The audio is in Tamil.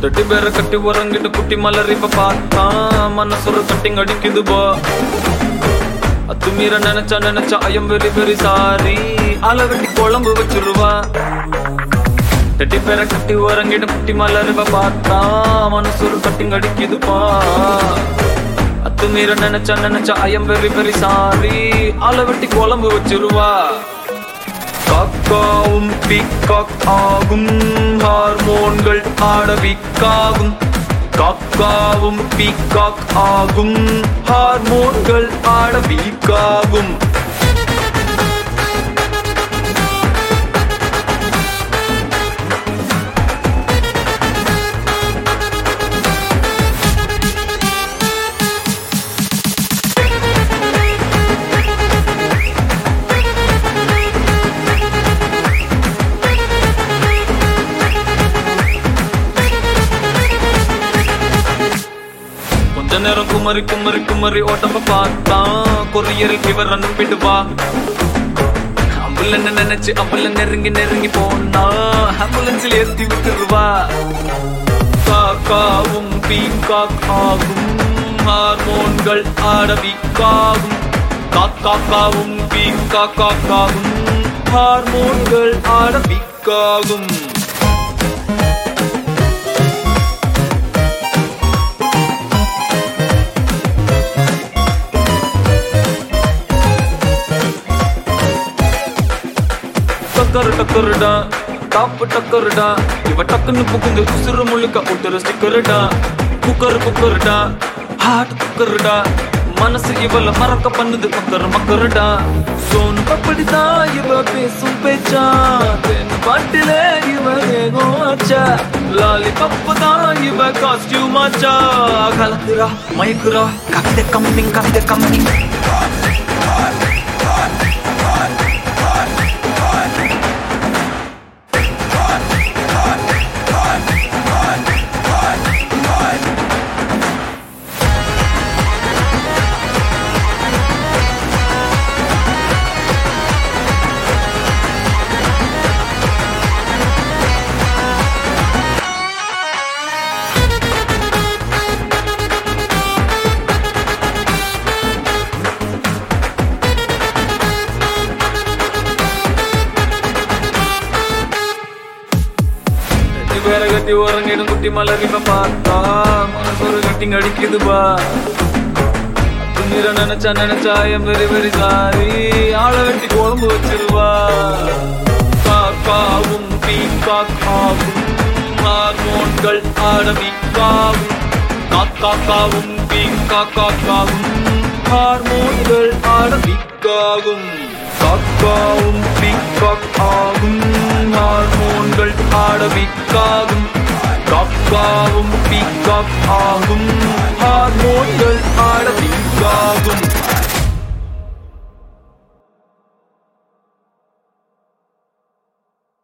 தொட்டி பேர கட்டி உறங்கிட்டு குட்டி மலர் இப்ப பார்த்தா மனசுற கட்டிங் அடிக்குது பா அத்துமீற நினைச்சா நினைச்சா ஐயம் வெரி வெரி சாரி அலை வெட்டி குழம்பு வச்சிருவா தட்டி பேர கட்டி உறங்கிட்டு குட்டி மலர் இப்ப பார்த்தா மனசுற கட்டிங் அடிக்குதுப்பா அத்துமீற நினைச்சா நினைச்சா ஐயம் வெரி வெரி சாரி அலை வெட்டி குழம்பு வச்சிருவா காக்காவும் பீக்காக் ஆகும் ஹார்மோன்கள் ஆட வீக்காகும் காக்காவும் பீக்காக் ஆகும் ஹார்மோன்கள் ஆட வீக்காகும் கொஞ்ச நேரம் குமரி குமரி குமரி ஓட்டம்ப பார்த்தான் கொரியரில் இவர் அனுப்பிட்டு வா அம்புலன்னு நினைச்சு அம்புல நெருங்கி நெருங்கி போனா ஆம்புலன்ஸில் ஏத்தி விட்டுருவா காக்காவும் பீகாக் ஆகும் ஹார்மோன்கள் ஆட வீக்காகும் காக்காக்காவும் பீகாக்காக்காகும் ஹார்மோன்கள் ஆட வீக்காகும் டக்கரு டக்கருடா டாப்பு டக்கருடா இவ டக்குன்னு புகுந்து உசுறு முழுக்க ஒட்டுற ஸ்டிக்கருடா குக்கர் குக்கருடா ஹார்ட் குக்கருடா மனசு இவள மறக்க பண்ணுது மக்கர் மக்கருடா சோனு அப்படிதான் இவ பேசும் பேச்சா தென் பாட்டில இவ வேகம் ஆச்சா லாலி பப்பு தான் இவ காஸ்டியூம் ஆச்சா கலக்குறா மயக்குறா கவிதை கம்மி கவிதை கம்மி கட்டி பேர கட்டி உறங்கிடும் குட்டி மலர் இப்ப பார்த்தா மனசு ஒரு கட்டிங் அடிக்குதுப்பா துணிர நினைச்சா நினைச்சா என் வெரி வெரி சாரி ஆளை வெட்டி குழம்பு வச்சிருவா காக்காவும் பீக்காக்காவும் ஹார்மோன்கள் ஆட வீக்காகும் காக்காக்காவும் பீக்காக்காக்காவும் ஹார்மோன்கள் ஆட வீக்காகும் காக்காவும் பீக்காக் ஆகும் ஹார்மோன்கள் ஆட வீக்காகும் காக்காவும் பீக்காக் ஆகும் ஹார்மோன்கள் ஆட வீக்காகும்